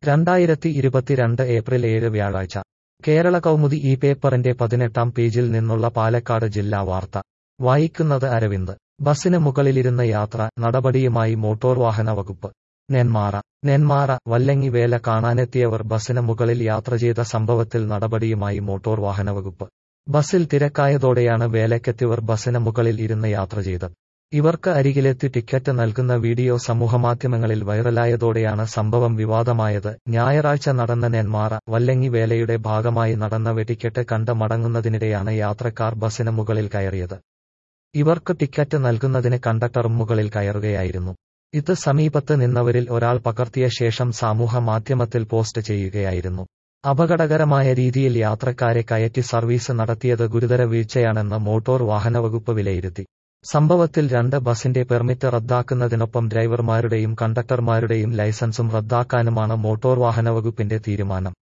രണ്ടായിരത്തി ഇരുപത്തിരണ്ട് ഏപ്രിൽ ഏഴ് വ്യാഴാഴ്ച കേരള കൗമുദി ഈ പേപ്പറിന്റെ പതിനെട്ടാം പേജിൽ നിന്നുള്ള പാലക്കാട് ജില്ലാ വാർത്ത വായിക്കുന്നത് അരവിന്ദ് ബസിന് മുകളിലിരുന്ന യാത്ര നടപടിയുമായി മോട്ടോർ വാഹന വകുപ്പ് നെന്മാറ നെന്മാറ വല്ലങ്ങി വേല കാണാനെത്തിയവർ ബസിന് മുകളിൽ യാത്ര ചെയ്ത സംഭവത്തിൽ നടപടിയുമായി മോട്ടോർ വാഹന വകുപ്പ് ബസിൽ തിരക്കായതോടെയാണ് വേലക്കെത്തിയവർ ബസിന് മുകളിൽ ഇരുന്ന് യാത്ര ചെയ്തത് ഇവർക്ക് അരികിലെത്തി ടിക്കറ്റ് നൽകുന്ന വീഡിയോ സമൂഹമാധ്യമങ്ങളിൽ വൈറലായതോടെയാണ് സംഭവം വിവാദമായത് ഞായറാഴ്ച നടന്ന നെന്മാറ വല്ലങ്ങി വേലയുടെ ഭാഗമായി നടന്ന വെടിക്കെട്ട് കണ്ട് മടങ്ങുന്നതിനിടെയാണ് യാത്രക്കാർ ബസിന് മുകളിൽ കയറിയത് ഇവർക്ക് ടിക്കറ്റ് നൽകുന്നതിന് കണ്ടക്ടറും മുകളിൽ കയറുകയായിരുന്നു ഇത് സമീപത്ത് നിന്നവരിൽ ഒരാൾ പകർത്തിയ ശേഷം സമൂഹ മാധ്യമത്തിൽ പോസ്റ്റ് ചെയ്യുകയായിരുന്നു അപകടകരമായ രീതിയിൽ യാത്രക്കാരെ കയറ്റി സർവീസ് നടത്തിയത് ഗുരുതര വീഴ്ചയാണെന്ന് മോട്ടോർ വാഹനവകുപ്പ് വിലയിരുത്തി സംഭവത്തിൽ രണ്ട് ബസിന്റെ പെർമിറ്റ് റദ്ദാക്കുന്നതിനൊപ്പം ഡ്രൈവർമാരുടെയും കണ്ടക്ടർമാരുടെയും ലൈസൻസും റദ്ദാക്കാനുമാണ് മോട്ടോർ വാഹനവകുപ്പിന്റെ തീരുമാനം